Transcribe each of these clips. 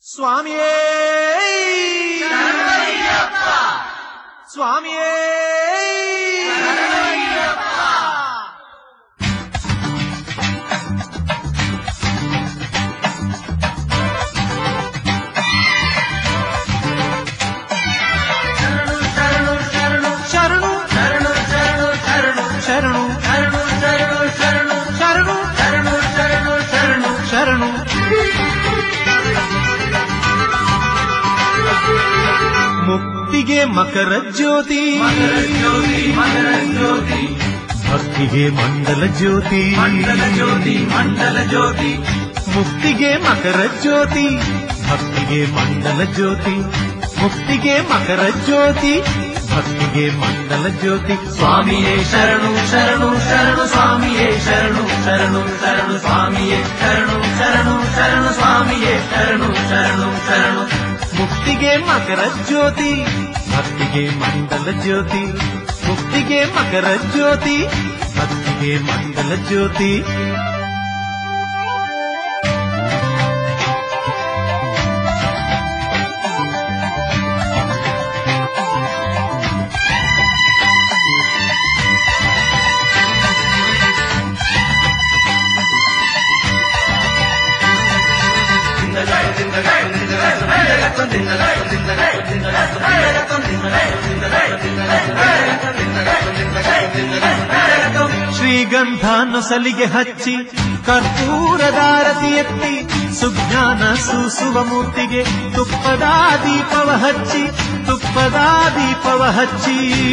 ಸ್ವಾಮಿಯೇ ಸ್ವಾಮಿಯೇ ಶರಣು ಶರಣು ಶರಣು ಶರಣು ಮುಕ್ತಿಗೆ ಮಕರ ಜ್ಯೋತಿ ಭಕ್ತಿಗೆ ಮಂಡಲ ಜ್ಯೋತಿ ಮುಕ್ತಿಗೆ ಮಕರ ಜ್ಯೋತಿ ಭಕ್ತಿಗೆ ಮಂಡಲ ಜ್ಯೋತಿ ಮುಕ್ತಿಗೆ ಮಕರ ಜ್ಯೋತಿ ಭಕ್ತಿಗೆ ಮಂಡಲ ಜ್ಯೋತಿ ಸ್ವಾಮಿಯೇ ಶರಣು ಶರಣು ಶರಣು ಸ್ವಾಮಿಯೇ ಶರಣು ಶರಣು ಶರಣು ಸ್ವಾಮಿಯೇ ಶರಣು ಶರಣು ಶರಣು ಸ್ವಾಮಿಯೇ ಶರಣು ಶರಣು ಶರಣು ಮುಕ್ತಿಗೆ ಮಕರ ಜ್ಯೋತಿ ಭಕ್ತಿಗೆ ಮಂಡಲ ಜ್ಯೋತಿ ಮುಕ್ತಿಗೆ ಮಕರ ಜ್ಯೋತಿ ಭಕ್ತಿಗೆ ಮಂಡಲ ಜ್ಯೋತಿ ಶ್ರೀಗಂಧ ನೊಸಲಿಗೆ ಹಚ್ಚಿ ಕರ್ಪೂರದಾರತಿ ಎತ್ತಿ ಸುಜ್ಞಾನ ಸೂಸುವ ಮೂರ್ತಿಗೆ ತುಪ್ಪದ ದೀಪವ ಹಚ್ಚಿ ತುಪ್ಪದ ದೀಪವ ಹಚ್ಚಿ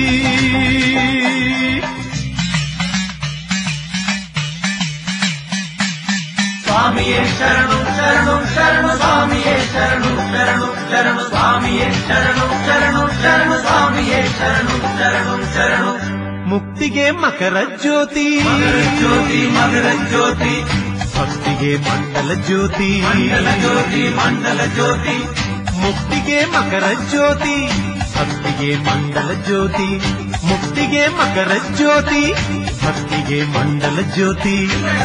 ಸ್ವಾಮಿಯೇ ಶರಣು ಶರಣು ಶರಣು ಸ್ವಾಮಿಯೇ ಶರಣು ಶರಣು ಶರಣು ಸ್ವಾಮಿಯೇ ಶರಣು ಶರಣು ಶರಣು ಸ್ವಾಮಿಯೇ ಶರಣು ಶರಣು ಶರಣು ಮುಕ್ತಿಗೆ ಮಕರ ಜ್ಯೋತಿ ಮಕರ ಜ್ಯೋತಿ ಮಕರ ಜ್ಯೋತಿ ಭಕ್ತಿಗೆ ಮಂಡಲ ಜ್ಯೋತಿ ಮಂಡಲ ಜ್ಯೋತಿ ಮಂಡಲ ಜ್ಯೋತಿ ಮುಕ್ತಿಗೆ ಮಕರ ಜ್ಯೋತಿ ಭಕ್ತಿಗೆ ಮಂಡಲ ಜ್ಯೋತಿ ಮುಕ್ತಿಗೆ ಮಕರ ಜ್ಯೋತಿ ಭಕ್ತಿಗೆ ಮಂಡಲ ಜ್ಯೋತಿ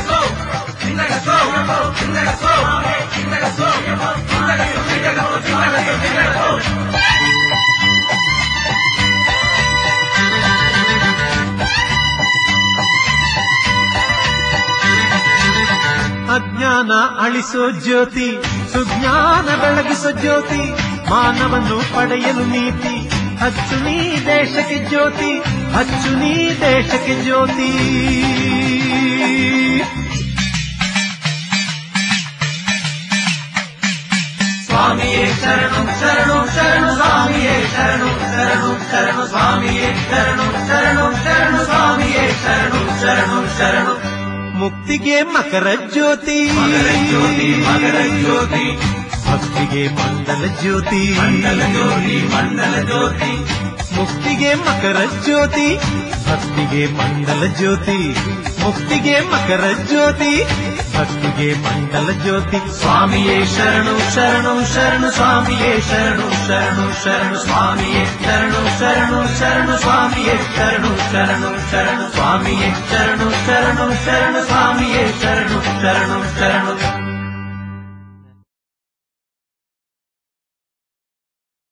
ಅಜ್ಞಾನ ಅಳಿಸೋ ಜ್ಯೋತಿ ಸುಜ್ಞಾನ ಬೆಳಗಿಸೋ ಜ್ಯೋತಿ ಮಾನವನ್ನು ಪಡೆಯಲು ನೀತಿ ಹಚ್ಚು ನೀ ದೇಶಕ್ಕೆ ಜ್ಯೋತಿ ಹಚ್ಚು ನೀ ದೇಶಕ್ಕೆ ಜ್ಯೋತಿ ಸ್ವಾಮಿಯೇ ಶರಣು ಶರಣು ಶರಣು ಸ್ವಾಮಿಯೇ ಶರಣು ಶರಣು ಶರಣು ಸ್ವಾಮಿಯೇ ಶರಣು ಶರಣು ಶರಣು ಸ್ವಾಮಿಯೇ ಶರಣು ಶರಣು ಶರಣು ಮುಕ್ತಿಗೆ ಮಕರ ಜ್ಯೋತಿ ಮಕರ ಜ್ಯೋತಿ ಮಕರ ಜ್ಯೋತಿ ಭಕ್ತಿಗೆ ಮಂಡಲ ಜ್ಯೋತಿ ಮಂಡಲ ಜ್ಯೋತಿ ಮಂಡಲ ಜ್ಯೋತಿ ಮುಕ್ತಿಗೆ ಮಕರ ಜ್ಯೋತಿ ಭಕ್ತಿಗೆ ಮಂಡಲ ಜ್ಯೋತಿ ಮುಕ್ತಿಗೆ ಮಕರ ಜ್ಯೋತಿ ಭಕ್ತಿಗೆ ಮಂಡಲ ಜ್ಯೋತಿ ಸ್ವಾಮಿಯೇ ಶರಣು ಶರಣು ಶರಣು ಸ್ವಾಮಿಯೇ ಶರಣು ಶರಣು ಶರಣು ಸ್ವಾಮಿಯೇ ಶರಣು ಶರಣು ಶರಣು ಸ್ವಾಮಿಯೇ ಶರಣು ಶರಣು ಶರಣು ಸ್ವಾಮಿಯೇ ಶರಣು ಶರಣು ಶರಣು ಸ್ವಾಮಿಯೇ ಶರಣು ಶರಣು ಶರಣು